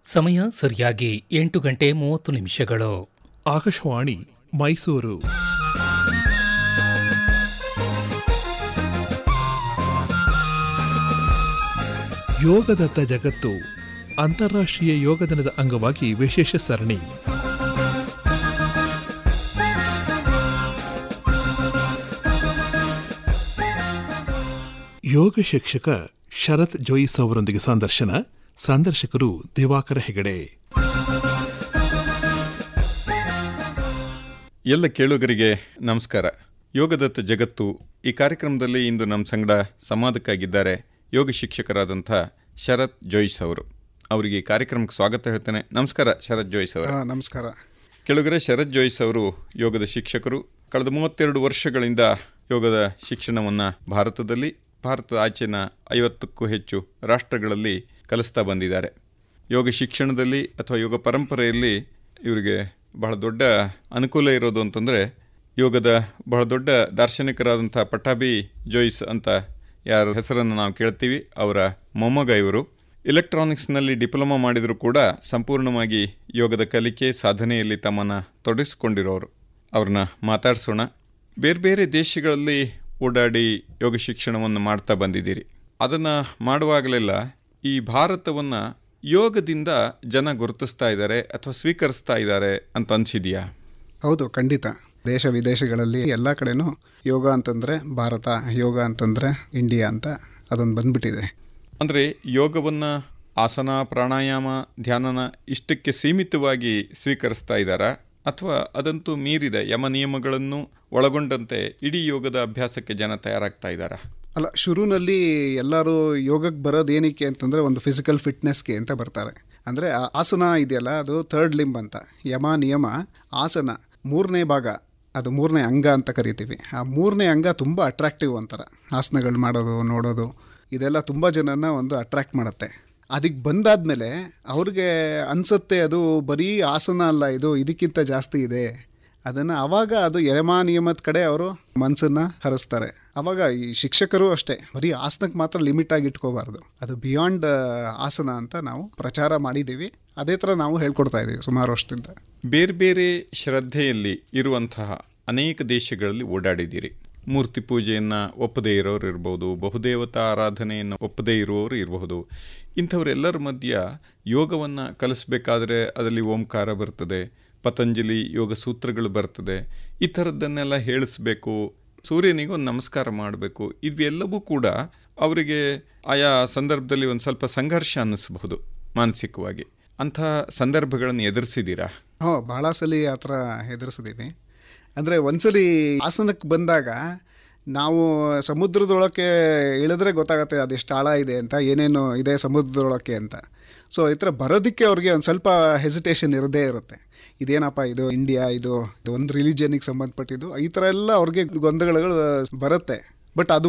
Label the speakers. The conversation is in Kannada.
Speaker 1: ಸಮಯ ಸರಿಯಾಗಿ ಎಂಟು ಗಂಟೆ ಮೂವತ್ತು ನಿಮಿಷಗಳು
Speaker 2: ಆಕಾಶವಾಣಿ ಮೈಸೂರು ಯೋಗದತ್ತ ಜಗತ್ತು ಅಂತಾರಾಷ್ಟ್ರೀಯ ಯೋಗ ದಿನದ ಅಂಗವಾಗಿ ವಿಶೇಷ ಸರಣಿ ಯೋಗ ಶಿಕ್ಷಕ ಶರತ್ ಜೋಯಿಸ್ ಅವರೊಂದಿಗೆ ಸಂದರ್ಶನ ಸಂದರ್ಶಕರು ದಿವಾಕರ ಹೆಗಡೆ
Speaker 3: ಎಲ್ಲ ಕೇಳುಗರಿಗೆ ನಮಸ್ಕಾರ ಯೋಗದತ್ತ ಜಗತ್ತು ಈ ಕಾರ್ಯಕ್ರಮದಲ್ಲಿ ಇಂದು ನಮ್ಮ ಸಂಗಡ ಸಂವಾದಕ್ಕಾಗಿದ್ದಾರೆ ಯೋಗ ಶಿಕ್ಷಕರಾದಂಥ ಶರತ್ ಜೋಯಿಸ್ ಅವರು ಅವರಿಗೆ ಈ ಕಾರ್ಯಕ್ರಮಕ್ಕೆ ಸ್ವಾಗತ ಹೇಳ್ತೇನೆ ನಮಸ್ಕಾರ ಶರತ್ ಜೋಯಿಸ್ ಅವರು
Speaker 4: ಹಾ, ನಮಸ್ಕಾರ
Speaker 3: ಕೆಳಗರೆ ಶರತ್ ಜೋಯಿಸ್ ಅವರು ಯೋಗದ ಶಿಕ್ಷಕರು ಕಳೆದ ಮೂವತ್ತೆರಡು ವರ್ಷಗಳಿಂದ ಯೋಗದ ಶಿಕ್ಷಣವನ್ನು ಭಾರತದಲ್ಲಿ ಭಾರತದ ಆಚೆನ ಐವತ್ತಕ್ಕೂ ಹೆಚ್ಚು ರಾಷ್ಟ್ರಗಳಲ್ಲಿ ಕಲಿಸ್ತಾ ಬಂದಿದ್ದಾರೆ ಯೋಗ ಶಿಕ್ಷಣದಲ್ಲಿ ಅಥವಾ ಯೋಗ ಪರಂಪರೆಯಲ್ಲಿ ಇವರಿಗೆ ಬಹಳ ದೊಡ್ಡ ಅನುಕೂಲ ಇರೋದು ಅಂತಂದರೆ ಯೋಗದ ಬಹಳ ದೊಡ್ಡ ದಾರ್ಶನಿಕರಾದಂಥ ಪಟಾಬಿ ಜೋಯಿಸ್ ಅಂತ ಯಾರ ಹೆಸರನ್ನು ನಾವು ಕೇಳ್ತೀವಿ ಅವರ ಮೊಮ್ಮಗ ಇವರು ಎಲೆಕ್ಟ್ರಾನಿಕ್ಸ್ನಲ್ಲಿ ಡಿಪ್ಲೊಮಾ ಮಾಡಿದರೂ ಕೂಡ ಸಂಪೂರ್ಣವಾಗಿ ಯೋಗದ ಕಲಿಕೆ ಸಾಧನೆಯಲ್ಲಿ ತಮ್ಮನ್ನು ತೊಡಗಿಸಿಕೊಂಡಿರೋರು ಅವ್ರನ್ನ ಮಾತಾಡಿಸೋಣ ಬೇರೆ ಬೇರೆ ದೇಶಗಳಲ್ಲಿ ಓಡಾಡಿ ಯೋಗ ಶಿಕ್ಷಣವನ್ನು ಮಾಡ್ತಾ ಬಂದಿದ್ದೀರಿ ಅದನ್ನು ಮಾಡುವಾಗಲೆಲ್ಲ ಈ ಭಾರತವನ್ನು ಯೋಗದಿಂದ ಜನ ಗುರುತಿಸ್ತಾ ಇದ್ದಾರೆ ಅಥವಾ ಸ್ವೀಕರಿಸ್ತಾ ಇದ್ದಾರೆ ಅಂತ ಅನಿಸಿದೆಯಾ
Speaker 4: ಹೌದು ಖಂಡಿತ ದೇಶ ವಿದೇಶಗಳಲ್ಲಿ ಎಲ್ಲ ಕಡೆನೂ ಯೋಗ ಅಂತಂದರೆ ಭಾರತ ಯೋಗ ಅಂತಂದರೆ ಇಂಡಿಯಾ ಅಂತ ಅದೊಂದು ಬಂದ್ಬಿಟ್ಟಿದೆ
Speaker 3: ಅಂದರೆ ಯೋಗವನ್ನು ಆಸನ ಪ್ರಾಣಾಯಾಮ ಧ್ಯಾನನ ಇಷ್ಟಕ್ಕೆ ಸೀಮಿತವಾಗಿ ಸ್ವೀಕರಿಸ್ತಾ ಇದ್ದಾರಾ ಅಥವಾ ಅದಂತೂ ಮೀರಿದ ಯಮ ನಿಯಮಗಳನ್ನು ಒಳಗೊಂಡಂತೆ ಇಡೀ ಯೋಗದ ಅಭ್ಯಾಸಕ್ಕೆ ಜನ ತಯಾರಾಗ್ತಾ ಇದ್ದಾರಾ
Speaker 4: ಅಲ್ಲ ಶುರುನಲ್ಲಿ ಎಲ್ಲರೂ ಯೋಗಕ್ಕೆ ಬರೋದು ಏನಕ್ಕೆ ಅಂತಂದರೆ ಒಂದು ಫಿಸಿಕಲ್ ಫಿಟ್ನೆಸ್ಗೆ ಅಂತ ಬರ್ತಾರೆ ಅಂದರೆ ಆ ಆಸನ ಇದೆಯಲ್ಲ ಅದು ಥರ್ಡ್ ಲಿಂಬ್ ಅಂತ ಯಮ ನಿಯಮ ಆಸನ ಮೂರನೇ ಭಾಗ ಅದು ಮೂರನೇ ಅಂಗ ಅಂತ ಕರಿತೀವಿ ಆ ಮೂರನೇ ಅಂಗ ತುಂಬ ಅಟ್ರಾಕ್ಟಿವ್ ಅಂತಾರ ಆಸನಗಳು ಮಾಡೋದು ನೋಡೋದು ಇದೆಲ್ಲ ತುಂಬ ಜನನ ಒಂದು ಅಟ್ರಾಕ್ಟ್ ಮಾಡುತ್ತೆ ಅದಕ್ಕೆ ಬಂದಾದ್ಮೇಲೆ ಅವ್ರಿಗೆ ಅನ್ಸುತ್ತೆ ಅದು ಬರೀ ಆಸನ ಅಲ್ಲ ಇದು ಇದಕ್ಕಿಂತ ಜಾಸ್ತಿ ಇದೆ ಅದನ್ನು ಆವಾಗ ಅದು ಯಮ ನಿಯಮದ ಕಡೆ ಅವರು ಮನಸ್ಸನ್ನು ಹರಿಸ್ತಾರೆ ಆವಾಗ ಈ ಶಿಕ್ಷಕರು ಅಷ್ಟೇ ಬರೀ ಆಸನಕ್ಕೆ ಮಾತ್ರ ಲಿಮಿಟ್ ಆಗಿ ಇಟ್ಕೋಬಾರ್ದು ಅದು ಬಿಯಾಂಡ್ ಆಸನ ಅಂತ ನಾವು ಪ್ರಚಾರ ಮಾಡಿದ್ದೀವಿ ಅದೇ ಥರ ನಾವು ಹೇಳ್ಕೊಡ್ತಾ ಇದ್ದೀವಿ ಸುಮಾರು ವರ್ಷದಿಂದ
Speaker 3: ಬೇರೆ ಬೇರೆ ಶ್ರದ್ಧೆಯಲ್ಲಿ ಇರುವಂತಹ ಅನೇಕ ದೇಶಗಳಲ್ಲಿ ಓಡಾಡಿದ್ದೀರಿ ಮೂರ್ತಿ ಪೂಜೆಯನ್ನು ಒಪ್ಪದೇ ಇರೋರು ಇರ್ಬೋದು ಬಹುದೇವತಾ ಆರಾಧನೆಯನ್ನು ಒಪ್ಪದೇ ಇರುವವರು ಇರಬಹುದು ಇಂಥವರೆಲ್ಲರ ಮಧ್ಯ ಯೋಗವನ್ನು ಕಲಿಸ್ಬೇಕಾದ್ರೆ ಅದರಲ್ಲಿ ಓಂಕಾರ ಬರ್ತದೆ ಪತಂಜಲಿ ಯೋಗ ಸೂತ್ರಗಳು ಬರ್ತದೆ ಈ ಥರದ್ದನ್ನೆಲ್ಲ ಹೇಳಿಸ್ಬೇಕು ಸೂರ್ಯನಿಗೆ ಒಂದು ನಮಸ್ಕಾರ ಮಾಡಬೇಕು ಇವೆಲ್ಲವೂ ಕೂಡ ಅವರಿಗೆ ಆಯಾ ಸಂದರ್ಭದಲ್ಲಿ ಒಂದು ಸ್ವಲ್ಪ ಸಂಘರ್ಷ ಅನ್ನಿಸಬಹುದು ಮಾನಸಿಕವಾಗಿ ಅಂಥ ಸಂದರ್ಭಗಳನ್ನು ಎದುರಿಸಿದ್ದೀರಾ
Speaker 4: ಹ್ಞೂ ಭಾಳ ಸಲ ಆ ಥರ ಎದುರಿಸಿದ್ದೀವಿ ಅಂದರೆ ಒಂದ್ಸಲಿ ಆಸನಕ್ಕೆ ಬಂದಾಗ ನಾವು ಸಮುದ್ರದೊಳಕ್ಕೆ ಇಳಿದ್ರೆ ಗೊತ್ತಾಗತ್ತೆ ಅದೆಷ್ಟು ಆಳ ಇದೆ ಅಂತ ಏನೇನು ಇದೆ ಸಮುದ್ರದೊಳಕ್ಕೆ ಅಂತ ಸೊ ಈ ಥರ ಬರೋದಕ್ಕೆ ಅವ್ರಿಗೆ ಒಂದು ಸ್ವಲ್ಪ ಹೆಸಿಟೇಷನ್ ಇರದೇ ಇರುತ್ತೆ ಇದೇನಪ್ಪ ಇದು ಇಂಡಿಯಾ ಇದು ಇದು ಒಂದು ರಿಲಿಜನಿಗೆ ಸಂಬಂಧಪಟ್ಟಿದ್ದು ಈ ಥರ ಎಲ್ಲ ಅವ್ರಿಗೆ ಗೊಂದಲಗಳು ಬರುತ್ತೆ ಬಟ್ ಅದು